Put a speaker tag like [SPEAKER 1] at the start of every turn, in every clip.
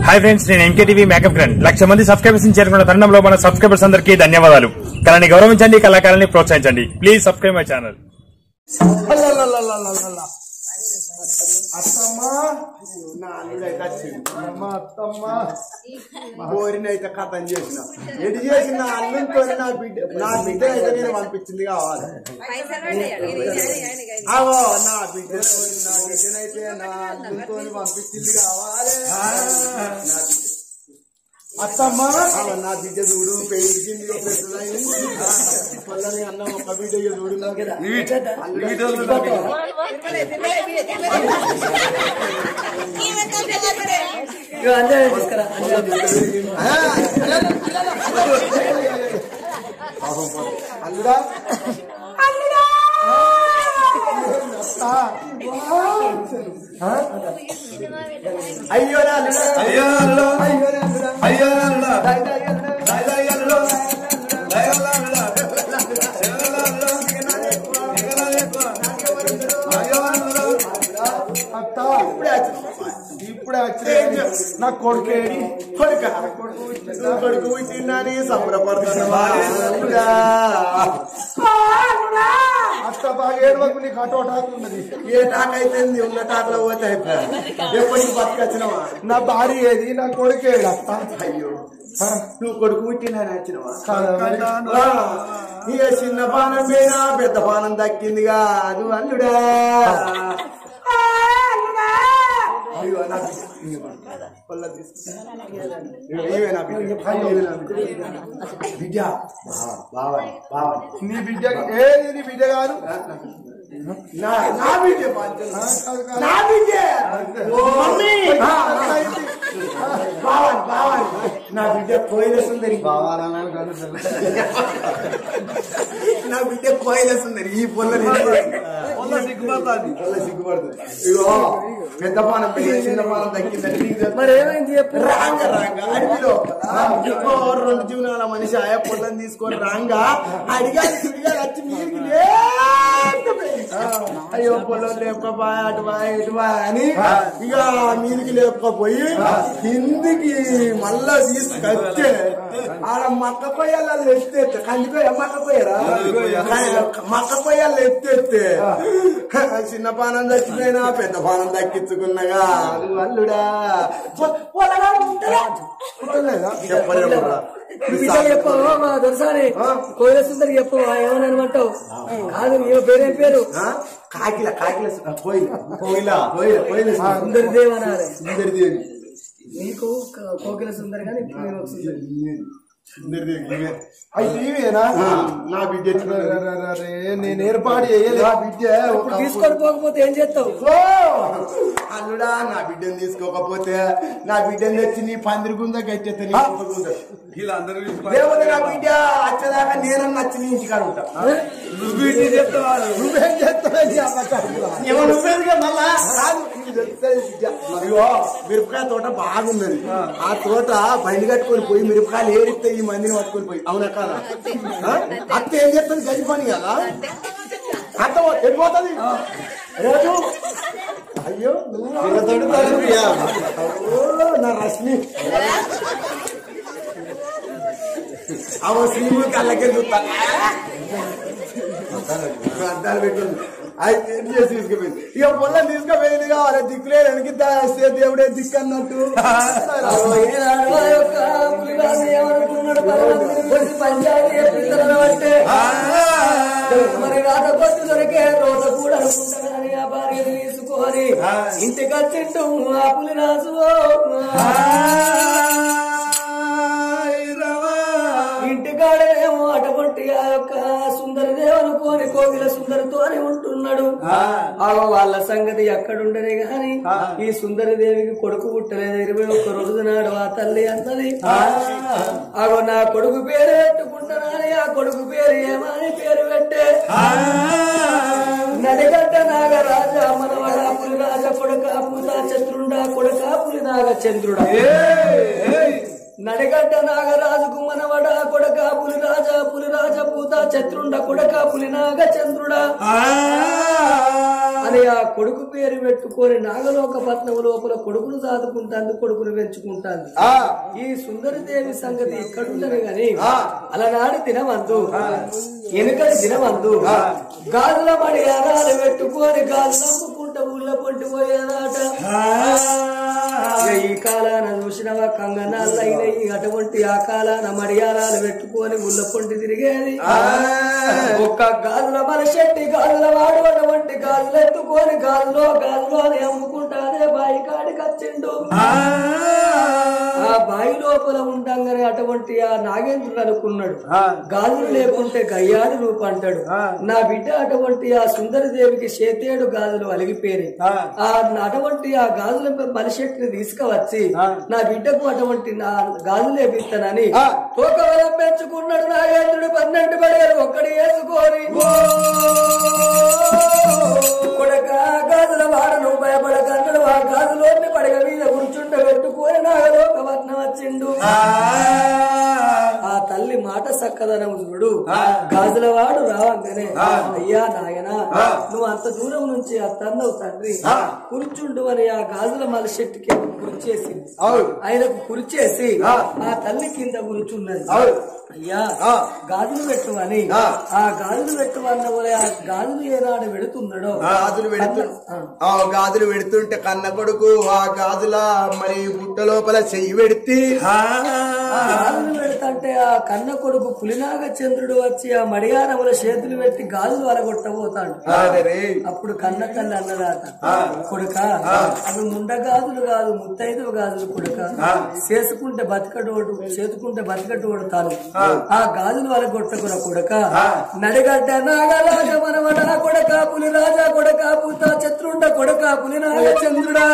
[SPEAKER 1] Hi friends నేను MKTV makeup grand lakh మంది subscribers చేరుకున్న తరుణంలో మన సబ్స్క్రైబర్స్ అందరికీ ధన్యవాదాలు కళని గౌరవించండి కళాకారాన్ని ప్రోత్సహించండి ప్లీజ్ సబ్స్క్రైబ్ మై ఛానల్
[SPEAKER 2] అల్లల్లల్లల్లల్లల్ల. అత్తమ్మా నా అల్లుడైతే వచ్చింది అమ్మ అత్తమ్మ కోరినైతే కథం చేసిన ఎడి చేసిన అల్లుతో నా బిడ్డ నా బిడ్డ అయితే నేను పంపించింది కావాలి అవో నా బిడ్డ నా బిడ్డనైతే నా అల్లుతో పంపించింది కావాలి నా బిడ్డ. అత్తమ్మ అవో నా బిడ్డ చూడు పెరిగింది మళ్ళీ అన్న ఒక బిడ్డ చూడు నాకు అల్లుడా అయ్యో నా అల్లుడా
[SPEAKER 3] అయ్యో అల్లుడు.
[SPEAKER 2] అయ్యో నా అల్లుడా
[SPEAKER 3] అయ్యో అల్లుడు.
[SPEAKER 2] దయ దయ అల్లుడా
[SPEAKER 3] దయ దయ అల్లుడు. దయ వల్ల అల్లుడు. శివల అల్లుడు. శివల ఎక్కువ. అయ్యో అల్లుడు.
[SPEAKER 2] అత్త ఇప్పుడే వచ్చింది ఇప్పుడే వచ్చింది నా కొడుకేడి కొడుక నువ్వు కొడుకు పుట్టిందని సంబరపడుతున్నా అత్త బాగా ఏడవకు నీకు అటో టాక్ ఉన్నది ఏ టాక్ అయితే ఉన్న టాక్ లో పోతే అయిపోయా ఎప్పటికి బతికొచ్చినవా నా భార్య ఏది నా కొడుకేడు అత్త అయ్యో నువ్వు కొడుకు పుట్టినని వచ్చినవా ఆ, ఇక చిన్న పానం మీద పెద్ద పానం దక్కిందిగా అది అల్లుడా అయ్యో నా బిడ్డ. ఇదిగో. పొల్ల తీసుకో. ఇదిగో, ఇవే నా బిడ్డ. ఇవే నా బిడ్డ. బిడ్డ బావా బావా నీ బిడ్డ ఏది నీ బిడ్డ కాదు నా నా బిడ్డ నా బిడ్డ ఓ మమ్మీ బావన్ బావన్ నా బిడ్డ కోయిల సుందరి నా బిడ్డ కోయిల సుందరి ఈ పొల్ల పొల్ల సిగ్గుపడుతుంది పొల్ల సిగ్గుపడుతుంది ఇగో పెద్ద పానం పెరిగి చిన్న పానం తగ్గిందంటే నీకు తెలుసు.
[SPEAKER 4] మరి ఏమైంది చెప్పు
[SPEAKER 2] రాంగ రాంగ అడవిలో ఇంకో రెండు జీవనాల మనిషి ఆయా పొలం తీసుకొని రాంగా అడిగాలి తిరిగాలి వచ్చి మీదికి లేకపోయి అయ్యో పొలం లేకపోయా అటు బాయ్ ఇటు బాయ్ అని ఇక మీదికి లేకపోయి కిందికి మళ్ళా తీసుకొచ్చే ఆడ మక్క పొయ్యాలు ఎత్తేస్తే కందిపోయా మక్క పోయారా మక్క పొయ్యాలు ఎత్తేస్తే చిన్న పానం చచ్చిపోయినా పెద్ద పానం దక్కించుకున్నగా అది అల్లుడా పొ- పొలగాడు ఉంటాడా? ఉంటలేదా? చెప్పలేమురా.
[SPEAKER 4] విషయం చెప్పు మా దొరసాని కోయిల సుందరి చెప్పు ఏమని అనమంటావు కాదు నీ పేరేం పేరు
[SPEAKER 2] ఆ? కాకిల కాకిల సు- కోయిల కోయిల కోయిల కోయిల
[SPEAKER 4] సుందరి దేవ్ అనాలి
[SPEAKER 2] సుందరిదేవి
[SPEAKER 4] నీకు క- కోకిల సుందరి కానీ ఇప్పుడు నేను ఒక సుందరి
[SPEAKER 2] సుందరిదేవి
[SPEAKER 5] అయితే ఇవేనా
[SPEAKER 2] నా బిడ్డ ఎత్తుకున్నది.
[SPEAKER 5] నేను ఏర్పాటు చేయలేదు
[SPEAKER 2] నా బిడ్డ ఒక
[SPEAKER 4] ఇప్పుడు తీసుకొని పోకపోతే ఏం చేస్తావు
[SPEAKER 2] ఓ! అల్లుడా నా బిడ్డను తీసుకోకపోతే నా బిడ్డను తెచ్చి నీ పందిరి గుంద గట్టెత్త నీ కుక్క గుంద
[SPEAKER 3] వీళ్ళందరూ తీసుకొని-
[SPEAKER 2] లేకపోతే నా బిడ్డ వచ్చేదాకా నేను నచ్చి నీ ఇంటికాడ ఉంటా
[SPEAKER 3] నువ్వు ఇన్ని చెప్తావాడు.
[SPEAKER 5] నువ్వేం చేస్తావు
[SPEAKER 2] ఏమో నువ్వేదిగా మళ్ళా కాదు నీకు తెలుస్తుంది విద్య. ఇగో మిరపకాయ తోట బాగున్నది ఆ తోట బండి కట్టుకొని పోయి మిరపకాయలు ఏరిస్తే ఈ మందిని పట్టుకొని పోయి అవునా కాదా ఆ? అత్త ఏం చేస్తుంది గది పని కదా అత్త వెళ్ళిపోతుంది రేపు అయ్యో నువ్వు ఓ, నా రశ్మి అవ శ్రీము కళ్ళకే చూస్తా అద్దాలు పెట్టుకుంది అయితే ఏం చేసి తీసుకుపోయింది ఇక పొల్ల తీసుకుపోయింది కావాలి దిక్కులేదు వెనక్కి దాస్తే దేవుడే దిక్కు అన్నట్టు
[SPEAKER 4] ఏనాడు ఆ యొక్క పులిరాజు ఏమనుకున్నాడు భగవంతుని కొట్టి పంచాయతీ పిల్లలను అంటే మరి రాత కొట్టు దొరికే రోజు కూడా అనుకుంటానని ఆ భార్యను తీసుకొని ఇంటికి వచ్చిండు ఆ పులిరాజు ఇంటికాడేమో అటువంటి ఆ యొక్క సుందర దేవునుకోని కోవిల సుందరితోనే ఉంటున్నాడు ఆగో వాళ్ళ సంగతి ఎక్కడుండనే గాని ఈ సుందర దేవికి కొడుకు పుట్టలేదు ఇరవై ఒక్క రోజు నాడు ఆ తల్లి అన్నది ఆగో నా కొడుకు పేరు పెట్టుకుంటానని ఆ కొడుకు పేరు ఏమని పేరు పెట్టే నడిగడ్డ నాగరాజ మనవడ పులిరాజ కొడుక పులిదా చంద్రుండా కొడుక పులినాగ చంద్రుడా నడిగడ్డ నాగరాజుకు మనవడ కొడక పులి రాజా పులి రాజ పూత చత్రుండ కొడక పులి నాగ చంద్రుడా అని ఆ కొడుకు పేరు పెట్టుకొని నాగలోక పట్నం లోపల కొడుకును సాదుకుంటాంది కొడుకును పెంచుకుంటాంది ఈ సుందరదేవి సంగతి ఎక్కడుందని గాని అలనాడు దినమందు వెనుకటి దినమందు గాజుల మడి అరాలు పెట్టుకొని గాజులు అమ్ముకుంటా ఊళ్ళ పొంటి పోయేదాట ఇక ఈ కాలాన చూసినవా కంగనాలు అయినాయి అటువంటి ఆ కాలాన మడియారాలు పెట్టుకొని ఊళ్ళ పొంటి తిరిగేది ఒక్క గాజుల మన శెట్టి గాజుల వాడు అటువంటి గాజులు ఎత్తుకొని గాజులో గాజులో అని అమ్ముకుంటా అదే బాయి కాడికి వచ్చిండు ఆ బాయి లోపల ఉండంగానే అటువంటి ఆ నాగేంద్రుడు అనుకున్నాడు గాజులు లేకుంటే గయ్యాడి రూప అంటాడు నా బిడ్డ అటువంటి ఆ సుందరదేవికి చేతేడు గాజులు అలిగిపోయినాయి ఆ అటువంటి ఆ గాజుల మనిషిని తీసుకువచ్చి నా బిడ్డకు అటువంటి నా గాజులు వేపిస్తానని తోక వలం పెంచుకున్నాడు నాగేంద్రుడు పన్నెండు పడగలు ఒక్కడి వేసుకొని కొడక గాజుల వాడను భయపడకన్నాడు ఆ గాజులోని పడగ మీద కూర్చుండ పెట్టుకొని నాగలోక వర్ణం వచ్చిండు ఆ తల్లి మాట సక్కదనం చూడు గాజుల వాడు రావంగానే అయ్యా నాయన నువ్వు అంత దూరం నుంచి ఆ తన్నవు తండ్రి కూర్చుండు అని ఆ గాజుల మల చెట్టుకి కుర్చేసింది ఆయనకు కుర్చేసి ఆ తల్లి కింద కూర్చున్నది అయ్యా గాజులు పెట్టు అని ఆ గాజులు పెట్టు అన్న పోలే ఆ గాజులు ఏనాడు పెడుతున్నాడో
[SPEAKER 2] గాజులు పెడుతు ఆ గాజులు పెడుతుంటే కన్న కొడుకు ఆ గాజుల మరి బుట్ట లోపల చెయ్యి పెడితే
[SPEAKER 4] ఆ గాజులు పెడతంటే ఆ కన్న కొడుకు పులినాగ చంద్రుడు వచ్చి ఆ మడియారముల చేతులు పెట్టి గాజులు అలగొట్టబోతాడు అప్పుడు కన్న తల్లి అన్నదాత కొడుక అవి ముండ గాజులు కాదు ముత్తైదు గాజులు కొడుక చేసుకుంటే బతకటోడు చేసుకుంటే బతకటోడు తాను ఆ గాజులు అలగొట్టకున్న కొడుక నడిగడ్డ నాగరాజ మనవడ కొడక పులి రాజా కొడక పూత చత్రుండ కొడక పులి నాగ చంద్రుడా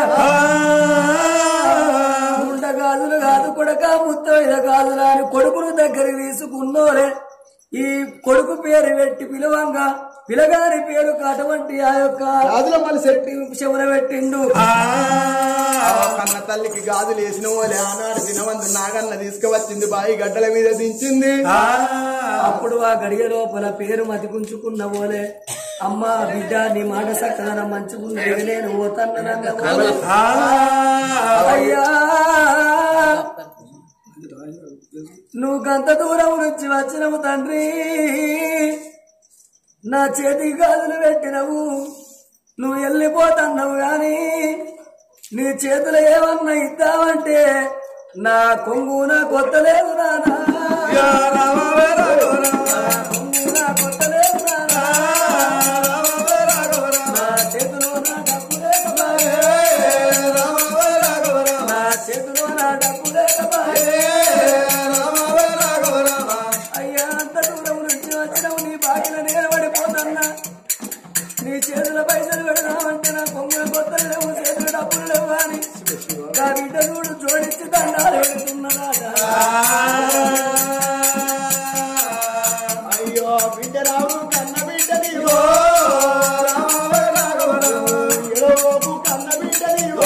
[SPEAKER 4] ముండ గాజులు కాదు కొడక ముత్తైద గాజులు అని కొడుకును దగ్గర తీసుకున్నోరే ఈ కొడుకు పేరు పెట్టి పిలవంగా పిలగాని పేరు అటువంటి ఆ యొక్క
[SPEAKER 2] గాజుల మనిషి
[SPEAKER 4] పెట్టి చెవుల పెట్టిండు
[SPEAKER 2] ఆ కన్న తల్లికి గాజులు వేసిన వాళ్ళే ఆనాడు దినవంతు నాగన్న తీసుకువచ్చింది బాయి గడ్డల మీద దించింది
[SPEAKER 4] అప్పుడు ఆ గడియ లోపల పేరు మతికుంచుకున్న పోలే అమ్మ బిడ్డ నీ మాట సక్కదనం మంచుకున్నది నేను పోతాను అయ్యా నువ్వు గంత దూరం నుంచి వచ్చినవు తండ్రి నా చేతికి గాజులు పెట్టినవు నువ్వు వెళ్ళిపోతున్నావు గాని నీ చేతులు ఏమన్నా ఇద్దామంటే నా కొంగు నా కొత్తలేదు నానా నా కొంగు నా కొత్తలేదు నానా నా చేతిలో నా డబ్బు లేకపాయే. నా చేతిలో నా డబ్బు లేకపాయే. అయ్యా అంత దూరం నుంచి వచ్చినవు నీ బాగిన నిలబడిపోతన్నా నీ చేతుల పైసలు పెడదామంటే నా కొంగుల కొత్తలు లేవు చేతుల డబ్బులు లేవు అని నా బిడ్డ చూడు జోడించి దండాలు పెడుతున్నాడా
[SPEAKER 2] అయ్యో బిడ్డ రావు కన్న బిడ్డ నీవో ఎడవోపు కన్న బిడ్డ నీవో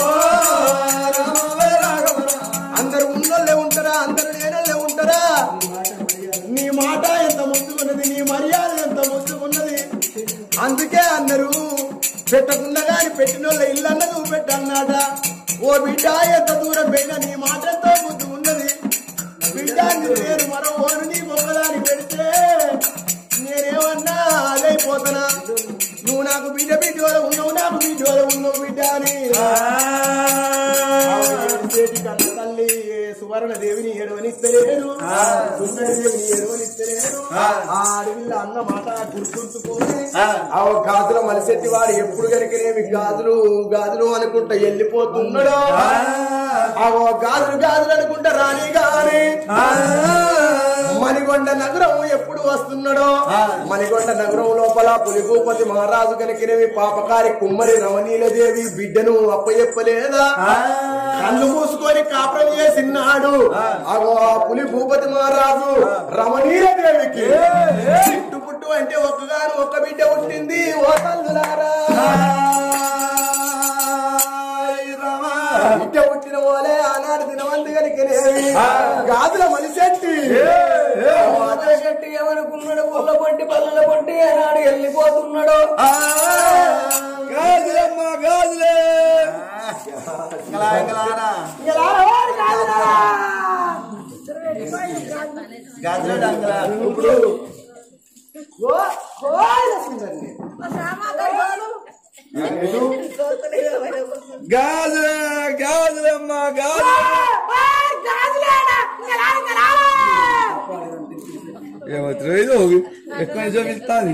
[SPEAKER 2] అందరు ఉన్నోళ్ళే ఉంటారా అందరు లేనోళ్ళే ఉంటారా నీ మాట ఎంత ముద్దుకున్నది నీ మర్యాద ఎంత ముద్దుకున్నది అందుకే అందరూ పెట్టకుండా గాని పెట్టినోళ్ళ ఇల్లన్న నువ్వు పెట్టన్నాట ఓ బిడ్డ ఎంత దూరం పోయినా నీ మాట ఎంతో ముద్దు ఉన్నది బిడ్డ నీ పేరు మరో ఓను నీ గొప్పదాని పెడితే నేనేమన్నా అదైపోతున్నా నువ్వు నాకు బిడ్డ బిడ్డోల ఉన్నావు నాకు బిడ్డోల ఉన్నావు బిడ్డ అని చేతి కన్న తల్లి సువర్ణ దేవిని ఏడవనిస్తలేను సుందర దేవిని ఏడవనిస్తలేను ఆ అడవిలో అన్న మాట గుర్తుంచుకొని ఆ గాజుల మలిసెట్టి వాడు ఎప్పుడు కనుకనేమి గాజులు గాజులు అనుకుంటా వెళ్ళిపోతున్నాడో ఆ గాజులు గాజులు అనుకుంటా రాని గాని మణిగొండ నగరం ఎప్పుడు వస్తున్నాడో మణిగొండ నగరం లోపల పులిభూపతి మహారాజు కనుకనేవి పాపకారి కుమ్మరి రమణీలదేవి బిడ్డను అప్పచెప్పలేదా కళ్ళు మూసుకొని కాపురం చేసినాడు అగో ఆ పులి భూపతి మహారాజు రమణీలదేవికి చిట్టు పుట్టు అంటే ఒక్కగాను ఒక్క బిడ్డ పుట్టింది ఓ తల్లులారా బిడ్డ పుట్టిన వాళ్ళే ఆనాడు దినవంతు కనుకనేవి గాజుల మనిషెట్టి
[SPEAKER 4] చెట్టు ఏమనుకున్నాడు పుల్ల పొంటి పల్లెల పొంటి ఏనాడు వెళ్ళిపోతున్నాడు
[SPEAKER 3] గాజులమ్మ గాజులే గాజులే అంగలా
[SPEAKER 2] ఇప్పుడు గో- గోయిల సుందరిని.
[SPEAKER 3] గాజులే గాజులమ్మ గాజులే ఏమవుతుంది ఇది ఎక్కువ నిమిషం ఇస్తాది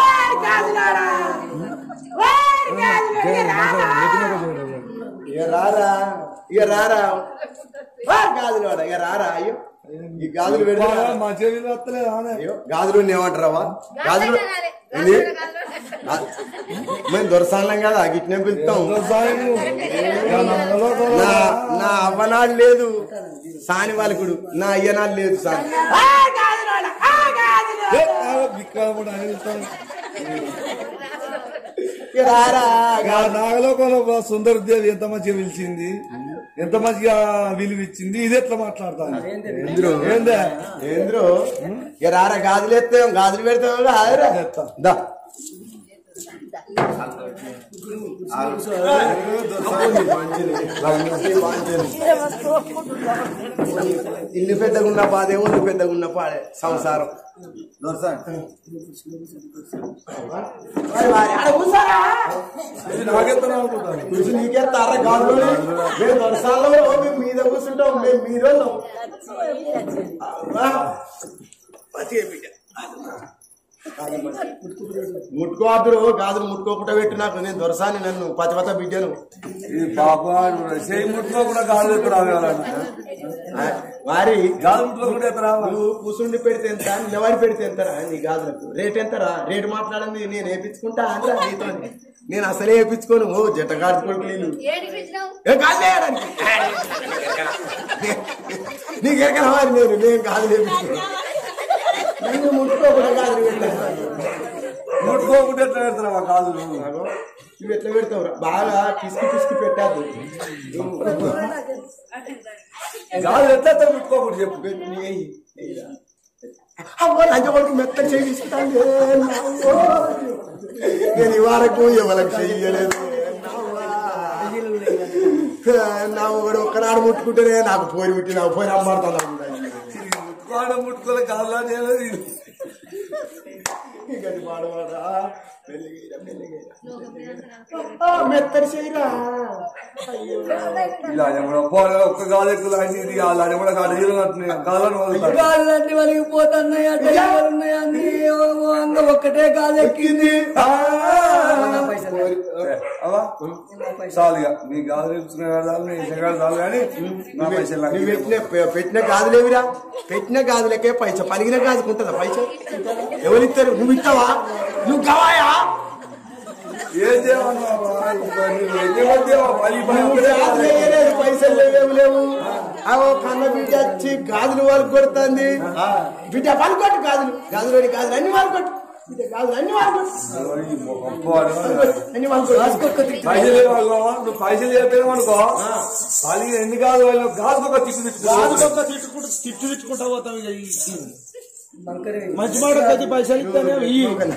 [SPEAKER 2] ఇక రారా ఇక రారా ఆ, గాజులు వాడ ఇక రారా అయ్యో ఈ గాజులు పెడతా
[SPEAKER 3] మా చెవి వస్తలేదు ఆనే
[SPEAKER 2] అయ్యో గాజులు ఏమంటారావా గాజులు ఏంది? ఆ, మేము దొరసాలం కదా గిట్నే పిలుస్తాం నా నా అవ్వనాడు లేదు సాని వాళ్ళకుడు నా అయ్యనాడు లేదు సాని ఇక రారా
[SPEAKER 3] నాగలోకంలో సుందర దేవి ఎంత మంచిగా పిలిచింది ఎంత మంచిగా విలువిచ్చింది ఇది ఎట్లా మాట్లాడతాను ఏందే
[SPEAKER 2] ఏంద్రో ఇక రారా గాజులు ఎత్తాం గాజులు పెడతాం రారా
[SPEAKER 3] ఎత్తా.
[SPEAKER 2] దా ఇల్లు పెద్దగా ఉన్న పాదే ఒళ్ళు పెద్దగా ఉన్న పాడే సంసారం మరి వారి ఆడ కూర్చోరా?
[SPEAKER 3] నాకెత్తాను అనుకుంటాను
[SPEAKER 2] కూర్చో నీకెత్తారా గాజులు మేము దొరసాల్లో మేము మీద కూర్చుంటాం మేము మీద ఉన్నాం. ఆ, మంచిగా బిడ్డ. ముట్టుకోవద్దు గాజులు ముట్టుకోకుండా పెట్టు నాకు నేను దొరసాని నన్ను పతిపత బిడ్డను
[SPEAKER 3] ఈ పాప చేయి ముట్టుకోకుండా గాలి ఎక్కడ రావాలన్న
[SPEAKER 2] ఆ, వారి
[SPEAKER 3] గాలి ముట్టుకోకుండా ఎక్కడ రావాలి
[SPEAKER 2] నువ్వు కూసుండి పెడితే ఎంత నిలబడి పెడితే ఎంతరా నీ గాజులకు రేట్ ఎంతరా రేటు మాట్లాడింది నేను వేపించుకుంటా అంటరా నీతో నేను అసలే వేపించుకోను ఓ జట్ట కాడుకోడు నేను ఏ కాదు లేయడానికి. నీకు ఎక్కడ వారి నేను నేను కాదు వేపించుకోను నన్ను ముట్టుకోకుండా గాజులు పెట్టాను
[SPEAKER 3] ముట్టుకోకుండా ఎట్లా పెడతారా గాజులు
[SPEAKER 2] నువ్వు ఎట్లా పెడతావు బాగా పిసికి పిసికి పెట్టాదు
[SPEAKER 3] గాజులు ఎట్లా ఎత్తారు ముట్టుకోకుండా చెప్పు
[SPEAKER 2] అవ్వ లంచ కొడుకు మెత్త చేయి తీసుకుంటాను నేను ఇవాళకు ఎవరికి చెయ్యలేదు నా ఒకడు ఒక్కనాడు ముట్టుకుంటేనే నాకు పోయి ముట్టి నాకు పోయి అమ్మాడుతాను
[SPEAKER 3] ముట్టుకోవడం ముట్టుకోలే గాజులా చేయలేదు ఇది.
[SPEAKER 2] మెత్తడి చేయరా
[SPEAKER 3] ఇలా ఎవడో పోలే, ఒక్క గాలి ఎక్కువ లాంటి ఇది కాదు అది కూడా కాదు ఇది కట్టినాయి. గాజులను వదులుతారు
[SPEAKER 4] గాళ్ళన్నీ వలిగిపోతున్నాయి అడ్డ ఉన్నాయి అన్ని ఓ అంగ ఒక్కటే గాలి ఎక్కింది నా పైసలు
[SPEAKER 3] అవా చాలుగా మీ గాజులు ఇచ్చుకునే చాలు మీ ఇసుగాడు చాలు కానీ నా పైసలు నాకు
[SPEAKER 2] నువ్వు పెట్టిన పెట్టిన గాజులేవిరా పెట్టిన గాజులకే పైస పలిగిన గాజుకుంటుందా పైస ఎవరిస్తారు నువ్వు ఇస్తావా నువ్వు గవాయా
[SPEAKER 3] ఏం చేయమన్నావా? ఇంకా నువ్వు ఏం చేయమంటావా? పని పని
[SPEAKER 2] నువ్వు
[SPEAKER 3] ఒకటే
[SPEAKER 2] గాజులు వేయలేదు పైసలు లేవు లేవు అవో కన్న బిడ్డ వచ్చి గాజులు వాళ్ళు కొడుతుంది బిడ్డ పని కొట్టు గాజులు గాజులు గాజులు అన్ని వాళ్ళు కొట్టు బిడ్డ గాజులు అన్ని వాళ్ళు కొట్టు
[SPEAKER 3] ఈ ముఖం పోవాలి.
[SPEAKER 2] అన్ని వాళ్ళు కొట్టు
[SPEAKER 3] పైసలు ఇవ్వాలో నువ్వు పైసలు చెప్పాను అనుకో పది ఎన్ని కాదు గాజు ఒక తిట్టు తిట్టు
[SPEAKER 5] తిట్టుకుంటూ తిట్టు తిట్టుకుంటా పోతాం ఇక ఈ
[SPEAKER 4] బంకరే
[SPEAKER 5] మంచి మాట పది పైసలు ఇస్తానే ఈ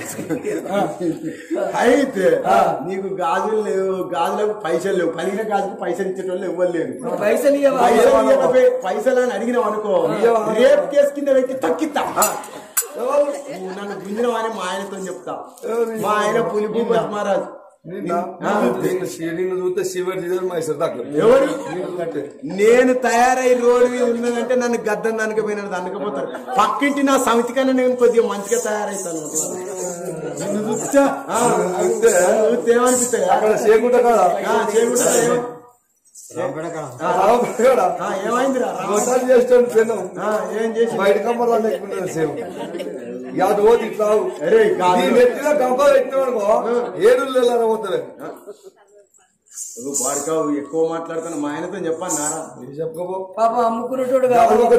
[SPEAKER 2] అయితే నీకు గాజులు లేవు గాజులకు పైసలు లేవు పలిగిన గాజుకు పైసలు ఇచ్చేటోళ్ళు ఇవ్వరు లేవు
[SPEAKER 4] పైసలు ఇవ్వవా?
[SPEAKER 2] పైసలు ఇవ్వకపోయి పైసలు అని అడిగినావు అనుకో రేపు కేసు కింద పెట్టి తక్కిస్తా నువ్వు నన్ను గుంజిన అని మా ఆయనతో చెప్తా మా ఆయన పులి భూపతి మహారాజ్
[SPEAKER 3] నిన్ను చూస్తే శివరి తీసేది మా ఇద్దరు తక్కువ
[SPEAKER 2] ఎవరు
[SPEAKER 3] నీకంటే
[SPEAKER 2] నేను తయారై రోడ్డు మీద ఉన్నదంటే నన్ను గద్దం అనకపోయినది అనకపోతారు పక్కింటి నా సమితి కన్నా నేను కొద్దిగా మంచిగా తయారైతాను నిన్ను చూస్తే ఆ,
[SPEAKER 3] చూస్తే
[SPEAKER 2] చూస్తే ఏమనిపిస్తాయి
[SPEAKER 3] అక్కడ చేయకుండా కదా
[SPEAKER 2] చేయకుండా ఏమ-
[SPEAKER 3] ఆ, రావకుండా
[SPEAKER 2] ఆ, ఏమైందిరా రా.
[SPEAKER 3] ఒకసారి చేస్తాను పెన్ను
[SPEAKER 2] ఆ, ఏం చేసి
[SPEAKER 3] బయట కమ్మలు ఎక్కుంటుంది సేమ్ యాదు పోతే ఇట్లా ఆగు.
[SPEAKER 2] అరే
[SPEAKER 3] నీ
[SPEAKER 2] గాజులు
[SPEAKER 3] నెత్తిలో గంప పెట్టినామనుకో ఏడు పోతుంది
[SPEAKER 2] వాడికావు ఎక్కువ మాట్లాడుతున్నా మా ఆయనతో చెప్పాను నారా
[SPEAKER 3] చెప్పుకోపో
[SPEAKER 4] పాప అమ్ముకునేటోడు కావాలి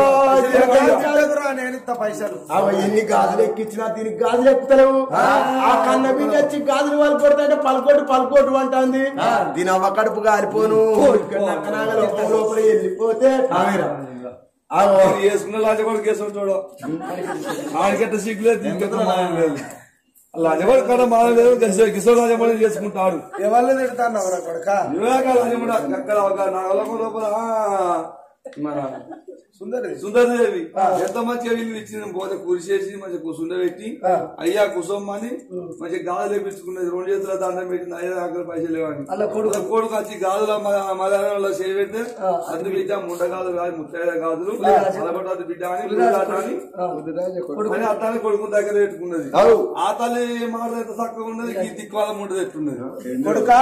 [SPEAKER 3] నేను ఇస్తా పైసలు
[SPEAKER 2] అవ ఎన్ని గాజులు ఎక్కించినా దీనికి గాజులు ఎక్కుతలేవు ఆ కన్న బిడ్డ వచ్చి గాజులు వాళ్ళు కొడుతుంటే పలుకోటు పలుకోటు అంటుంది దీని అవ్వ కడుపు కాలిపోను ఇక్కడ నక్కనాగ లోపల లోపల వెళ్ళిపోతే ఆమెరా. ఆగో.
[SPEAKER 3] వేసుకున్న లాజ కూడా కేసు చూడు ఆడికెట్ట సిగ్గులేదు ఇంకెట్ట మానం లేదు లాజవాడు కాడ మానం లేదు కిషోర్ రాజమౌళి చేసుకుంటాడు
[SPEAKER 5] ఎవరిని తిడతాను కొడక
[SPEAKER 3] వివేకాల రాజమౌళి అక్కడ ఒక నాగలమ్మ లోపల ఆ, మన
[SPEAKER 5] సుందరి
[SPEAKER 3] సుందరదేవి ఎంత మంచిగా వీళ్ళు ఇచ్చింది పోతే కురిసేసి మంచిగా కూర్చుండ పెట్టి అయ్యా కుసమ్మని మంచిగా గాజులు వేపించుకున్నది రెండు చేతుల దండం పెట్టింది అయ్యా అక్కడ పైసలు లేవని
[SPEAKER 4] అలా కొడుకు.
[SPEAKER 3] అలా కొడుకు వచ్చి గాజుల మలయాళంలో చేయి పెడితే అందు బిడ్డ ముండ గాజులు కాదు ముత్తైద గాజులు అలగొట్టదు బిడ్డ అని పులిరాజు అని అని అత్తాన్ని కొడుకు దగ్గర పెట్టుకున్నది
[SPEAKER 2] అవు.
[SPEAKER 3] ఆ తల్లి మాట ఎంత చక్కగా ఉన్నది ఈ దిక్కువాల ముందు ఎట్టున్నది
[SPEAKER 5] కొడుక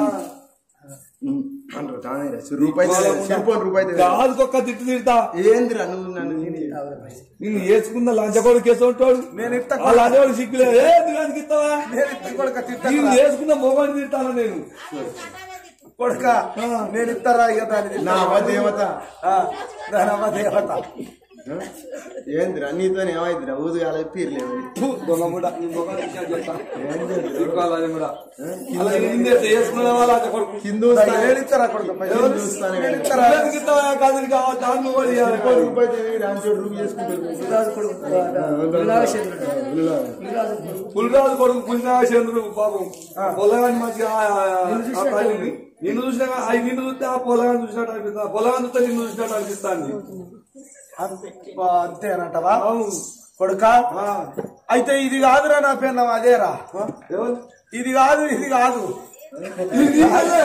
[SPEAKER 2] అంటారు తానేరా. సు- రూపాయి తెలియదు. సిరిపోను రూపాయి తెలియదు.
[SPEAKER 3] గాజుకొక్క తిట్టు తిడతా
[SPEAKER 2] ఏందిరా నువ్వు నన్ను తిని?
[SPEAKER 3] నిన్ను వేసుకున్న లంచగోడు కేసు ఉంటాడు
[SPEAKER 5] నేను ఇస్తా
[SPEAKER 3] ఆ లంచగోడు సిగ్గులేదు ఏ నువ్వు ఇస్తావా
[SPEAKER 5] నేను ఇత్త కొడుక తిట్ట
[SPEAKER 3] నేను వేసుకున్న మొగని తింటాను నేను
[SPEAKER 5] కొడుక నేను ఇస్తారా ఇక దాని
[SPEAKER 2] నా అవ్వ దేవత
[SPEAKER 5] దాని అమ్మ దేవత
[SPEAKER 2] ఏందిరా నీతో ఏమైందిరా ఊదుగాల పీర్లేవు
[SPEAKER 3] ఫు, దొంగ ముడ నీ మొగని విషయాలు చెప్తా దిక్కువాలని కూడా అలా నిన్నే వేసుకున్న వాళ్ళు అంత కొడుకు
[SPEAKER 2] హిందూస్తాన్
[SPEAKER 5] నేను ఇస్తారా కొడుక పైసలు?
[SPEAKER 2] హిందూస్తాన్
[SPEAKER 5] నేను ఇస్తారా
[SPEAKER 3] ఎందుకు ఇస్తావా కాదు కావాలి దాన్ని కూడా ఇవ్వాలి.
[SPEAKER 2] రూపాయి తెలియదు రాంచోడు రూమ్ చేసుకుంటారు
[SPEAKER 4] రాజు కొడుకు వినాయకచంద్రుడు. వినాయక కొడుకు.
[SPEAKER 3] పులిరాజు కొడుకు పులినాగచంద్రుడు పాపం పొలగాని మంచిగా ఆ- ఆ- ఆ తల్లిని నిన్ను చూసినా అవి నిన్ను చూస్తే ఆ పొలగాని చూసినట్టు అనిపిస్తుంది ఆ పొలగాని చూస్తే నిన్ను చూసినట్టు అనిపిస్తుంది
[SPEAKER 5] అబ్బా, అంతేనంటవా
[SPEAKER 3] అవును
[SPEAKER 5] కొడుక
[SPEAKER 3] ఆ.
[SPEAKER 5] అయితే ఇది కాదురా నా పేరు అదేరా
[SPEAKER 3] ఎవరు?
[SPEAKER 5] ఇది కాదు ఇది కాదు
[SPEAKER 3] ఇది కాదే.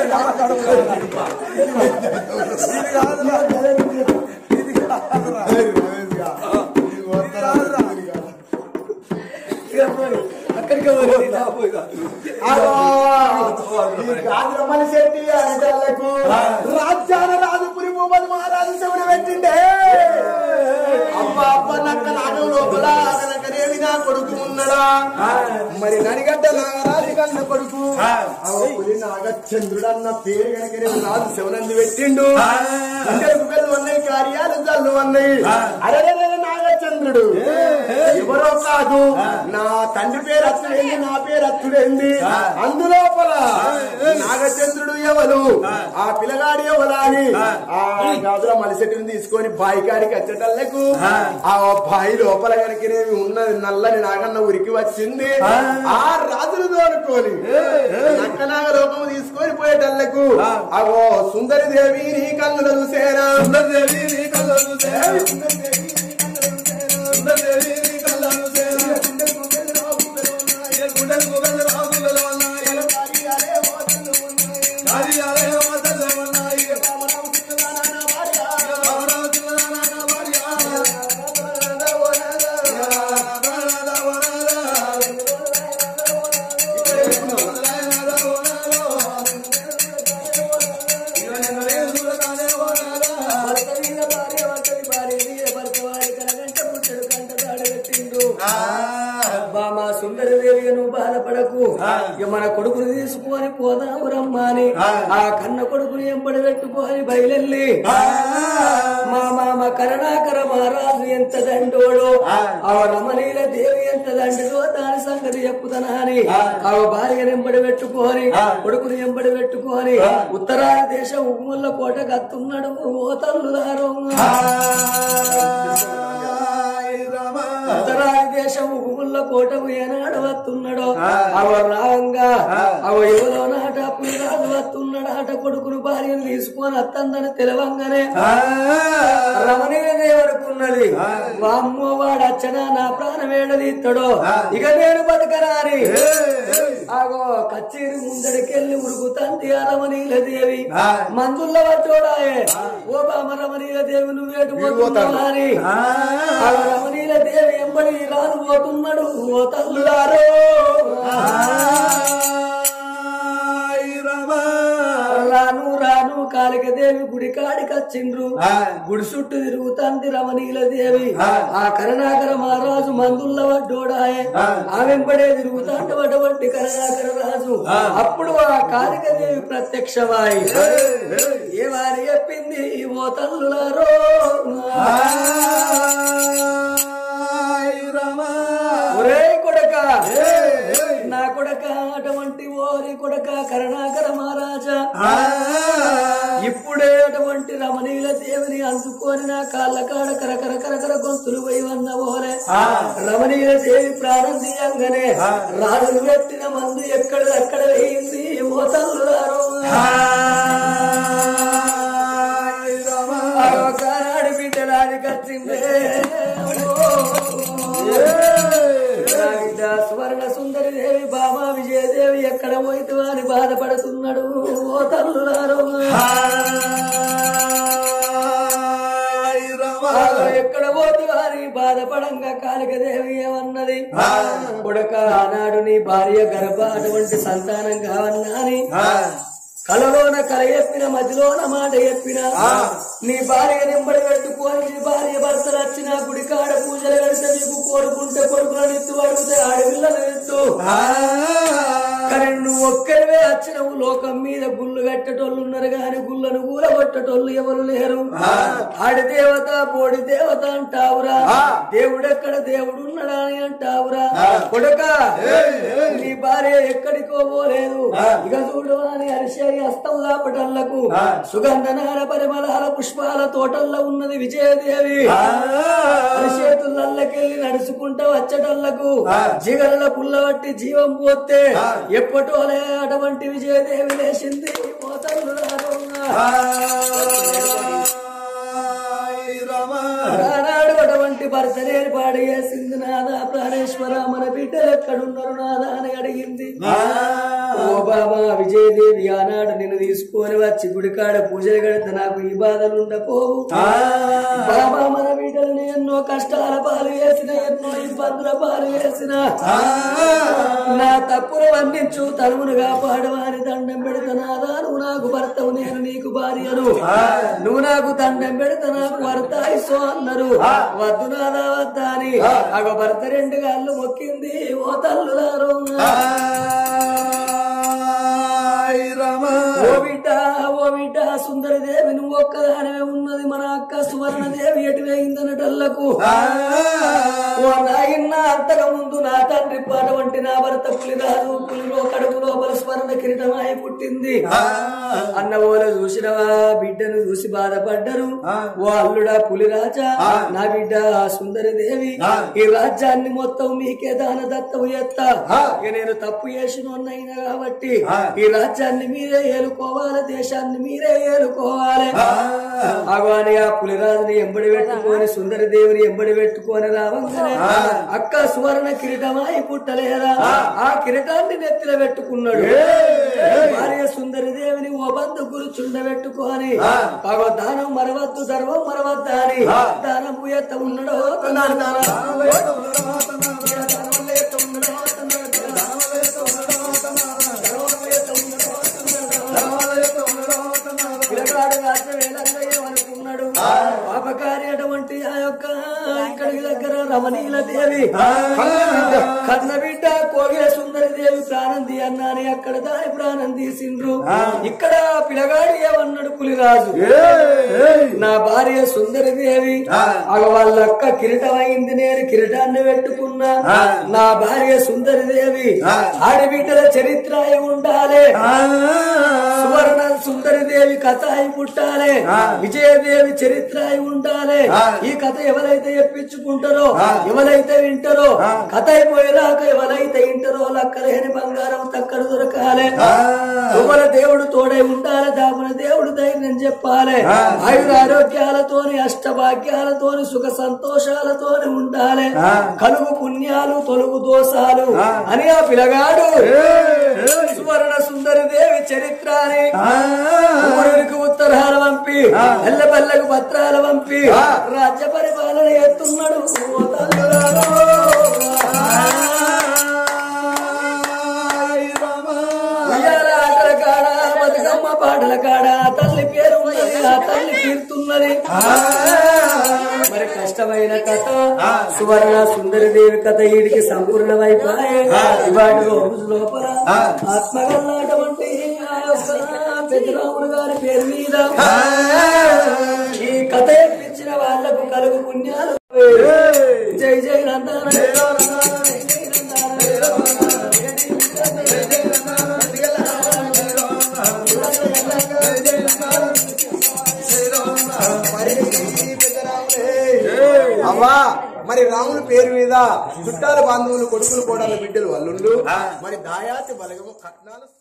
[SPEAKER 5] ఇది కాదురా ఇది కాదురా ఇది కాదురా
[SPEAKER 4] ఇక పోయి. అక్కడికే పోయి.
[SPEAKER 3] పోయి కాదు.
[SPEAKER 2] గాజురమ్మని శెట్టి అనిటలకు రాజ్యాన రాజుపురి భూపతి మహారాజు శివుడు పెట్టిండే అబ్బా అబ్బ నక్క నాగం లోపల కనుకనేమి నా కొడుకు ఉన్నాడా మరి నడిగడ్డ నాగరాజు కన్న కొడుకు అవ పులి నాగచంద్రుడు అన్న పేరు కనుకనేమి రాజు శివనంది పెట్టిండు అందరికి పెళ్ళు ఉన్నాయి కార్యాలు జల్లు ఉన్నాయి అరే నాగచంద్రుడు ఎవరో కాదు నా తండ్రి పేరు అత్తుడేంది నా పేరు అత్తుడేంది అందులోపల నాగచంద్రుడు ఎవరు ఆ పిల్లగాడు ఎవరా అని ఆ గాజుల మలిసెట్టుని తీసుకొని బాయి కాడికి వచ్చేటల్లకు ఆ బాయి లోపల కనుకనేమి ఉన్నది నల్లని నాగన్న ఉరికి వచ్చింది ఆ రాజులు తోలుకొని నక్కనాగ లోకము తీసుకొని పోయేటల్లకు అవో సుందరి దేవి నీ కన్నుల చూసేనా
[SPEAKER 3] సుందరదేవి నీ కళ్ళను చూసేనా?
[SPEAKER 2] సుందరిదేవి నీ కన్నుల చూసేనా?
[SPEAKER 3] సుందరదేవి నీ కళ్ళను చూసేనా? ఏ గుండెలు గుబెలు రాగులలో ఉన్నాయి. కార్యాలే మాటలు ఉన్నాయి. రామరావు చిన్నదానా భార్య. రామరాధ వరాల.
[SPEAKER 4] భర్త మీద భార్య, భర్తని భార్య మీద భర్త వాడి కనగంట పుట్టడు కంట దాడి పెట్టిండు. అబ్బా మా సుందరదేవి నువ్వు బాధపడకు ఇక మన కొడుకుని తీసుకొని పోదాము రమ్మని ఆ కన్న కొడుకుని ఎంబడి పెట్టుకొని బయలెళ్ళి మా మామ కరుణాకర మహారాజు ఎంత దండోడో ఆ రమణీల దేవి ఎంత దండో దాని సంగతి చెప్పుతానా అని ఆ భార్య ఎంబడి పెట్టుకొని కొడుకుని ఎంబడి పెట్టుకొని ఉత్తరాది దేశం ఉమ్ముల కోట కత్తున్నాడు ఓ తల్లుదారు ఉత్తరాది దేశం ఉగుముల్ల కోటకు ఏనాడు వస్తున్నాడో అవ రావంగా అవ ఎవరో నాట పులిరాజు వస్తున్నాడు ఆట కొడుకును భార్యను తీసుకొని అత్తందని తెలవంగానే రమణీయ దేవరుకున్నది వామ్మో వాడు అచ్చనా నా ప్రాణం ఏడదీస్తాడో ఇక నేను బతకరాని ఆగో కచ్చేరి ముందడికెళ్ళి ఉరుకుతంది ఆ రమణీల దేవి మందుల్ల వచ్చోడాయే ఓ బామ రమణీల దేవి నువ్వేటు పోతున్నావు అని ఆ రమణీల దేవి ఎంబడి రాను పోతున్నాడు ఓ తల్లులారో రాను రాను కాళిక దేవి గుడి కాడికి వచ్చిండ్రు గుడి చుట్టూ తిరుగుతాంది రమణీల దేవి ఆ కరుణాకర మహారాజు మందుల్ల వడ్డోడాయే ఆ వెంబడే తిరుగుతాండు అటువంటి కరుణాకర రాజు అప్పుడు ఆ కాళిక దేవి ప్రత్యక్షమాయి ఏమని చెప్పింది ఓ తల్లులారో ఒరే కొడక నా కొడక అటువంటి ఓరి కొడక కరుణాకర మహారాజా ఇప్పుడే అటువంటి రమణీల దేవిని అందుకొని నా కాళ్ళ కాడ కరకర కరకర గొంతులు పోయి వన్న ఓరే రమణీల దేవి ప్రాణం తీయంగానే రాజులు పెట్టిన మందు ఎక్కడ అక్కడ వేయింది ఓ తల్లులారో కానాడి బిడ్డలాడి కచ్చిందే స్వర్ణ సుందరి దేవి బామా విజయదేవి ఎక్కడ పోయితే అని బాధపడుతున్నాడు ఓ తల్లులారో ఎక్కడ పోతు అని బాధపడంగా కాళికదేవి ఏమన్నది కొడక ఆనాడు నీ భార్య గర్భ అటువంటి సంతానం కావన్నాని కలలోన కల చెప్పిన మధ్యలోన మాట చెప్పిన నీ భార్య నింబడి పెట్టుకొని నీ భార్య భర్తలు వచ్చిన గుడి కాడ పూజలు కడితే నీకు కోరుకుంటే కొడుకులను ఎత్తు అడిగితే ఆడపిల్లను ఎత్తు కానీ నువ్వు ఒక్కరివే వచ్చినవు లోకం మీద గుళ్ళు కట్టేటోళ్ళు ఉన్నారు గాని గుళ్ళను కూల కొట్టేటోళ్ళు ఎవరు లేరు ఆడి దేవత బోడి దేవత అంటావురా దేవుడెక్కడ దేవుడు ఉన్నాడా అని అంటావురా కొడక నీ భార్య ఎక్కడికో పోలేదు ఇక చూడు అని అరిసే హస్తం లాపటల్లకు సుగంధనార పరిమళాల పుష్పాల తోటల్లో ఉన్నది విజయదేవి అరిచేతులకెళ్ళి నడుచుకుంటా వచ్చటల్లకు జిగల పుల్లబట్టి జీవం పోతే ఎప్పటోలే అటువంటి విజయదేవి లేచింది మోతలు ఆనాడు అటువంటి భర్తనే పాడి చేసింది నాదా ప్రాణేశ్వర మన బిడ్డలు ఎక్కడున్నారు నాదా అని అడిగింది ఓ బాబా విజయదేవి ఆనాడు నిన్ను తీసుకొని వచ్చి గుడికాడ పూజలు కడితే నాకు ఈ బాధలు ఉండపోవు బాబా మన బిడ్డల్ని ఎన్నో కష్టాల పాలు వేసిన ఎన్నో ఇబ్బందుల పాలు వేసిన నా తప్పును వర్ణించు తనువును కాపాడవాని దండం పెడతా నాదా నువ్వు నాకు భర్తవు నేను నీకు భార్యను నువ్వు నాకు దండం పెడతా నాకు భర్త ఇసో అన్నారు వద్దు నాదా వద్దా అని అగ భర్త రెండు గాళ్ళు మొక్కింది ఓ తల్లులారు ఓ బిడ్డ ఓ బిడ్డ సుందరదేవి నువ్వు ఒక్కదానివే ఉన్నది మన అక్క సువర్ణదేవి ఎటు వేయిందనటల్లకు ఓ నాయన్న అంతగా ముందు నా తండ్రి పాట వంటి నా భర్త పులిరాజు పులిలో కడుపు లోపల స్మరణ కిరీటమాయి పుట్టింది అన్న ఓల చూసినవా బిడ్డను చూసి బాధపడ్డరు ఓ అల్లుడా పులిరాజా నా బిడ్డ సుందరి దేవి ఈ రాజ్యాన్ని మొత్తం మీకే దాన దత్తవు ఎత్తా ఇక నేను తప్పు చేసిన కాబట్టి ఈ రాజ్యాన్ని మీరే ఏలుకోవాలి దేశాన్ని మీరే ఏలుకోవాలి అగవాని ఆ పులిరాజుని ఎంబడి పెట్టుకొని సుందరి దేవిని ఎంబడి పెట్టుకొని రావంగానే అక్క సువర్ణ కిరీటమాయి పుట్టలేదా ఆ కిరీటాన్ని నెత్తిన పెట్టుకున్నాడు భార్య సుందరి దేవిని ఓ బంధు కూర్చుండబెట్టుకొని అగో దానం మరవద్దు ధర్మం మరవద్దా అని దానం ఎత్త ఉన్నాడో తన్నాడు దానం ఎత్త ఉన్నాడో పిల్లగాడు రాత్రి వేళల్లో ఏమనుకున్నాడు పాపకారి అటువంటి ఆ యొక్క ఇక్కడికి దగ్గర రమణీల దేవి కన్న బిడ్డ కోగిల సుందరి దేవి ప్రాణం తీయన్నాని అక్కడ దాని ప్రాణం తీసిండ్రు ఇక్కడ పిల్లగాడు ఏమన్నాడు పులిరాజు నా భార్య సుందరి దేవి అగ వాళ్ళ అక్క కిరీటం అయింది నేను కిరీటాన్ని పెట్టుకున్నా నా భార్య సుందరి దేవి ఆడబిడ్డల చరిత్ర అయి ఉండాలి సువర్ణ సుందరి దేవి కథ అయి పుట్టాలి విజయదేవి చరిత్ర అయి ఉండాలి ఈ కథ ఎవరైతే చెప్పించుకుంటారో ఎవరైతే వింటారో కథ అయిపోయేదాకా ఎవరైతే వింటారో లక్కలేని బంగారం తక్కడ దొరకాలి తుమ్మల దేవుడు తోడై ఉండాలి దామున దేవుడు ధైర్యం చెప్పాలి ఆయుర ఆరోగ్యాలతోని అష్టభాగ్యాలతోని సుఖ సంతోషాలతోని ఉండాలి కలుగు పుణ్యాలు తొలుగు దోషాలు అని ఆ పిలగాడు సువర్ణ సుందరి దేవి చరిత్ర అని ఊరికి ఉత్తరాలు పంపి ఎల్లపల్లెకు పత్రాలు పంపి రాజ్య పరిపాలన ఎత్తున్నాడు ఓ తల్లులారా. ఉయ్యాల ఆటల కాడ బతుకమ్మ పాటల కాడ తల్లి పేరు ఆ తల్లి తీరుతున్నది మరి కష్టమైన కథ సువర్ణ సుందరి దేవి కథ వీడికి సంపూర్ణమైపోయే ఇవాటి రోజు లోపల ఆత్మగల్లాటమంటే ఆ యొక్క పెద్దరాముడు గారి పేరు మీద ఈ కథ ఎప్పించిన వాళ్ళకు కలుగు పుణ్యాలు జై జై నందన
[SPEAKER 2] అవ్వా మరి రాముని పేరు మీద చుట్టాల బంధువులు కొడుకులు కోడళ్ళ బిడ్డలు అల్లుళ్ళు మరి దాయాతి బలగము కట్నాలు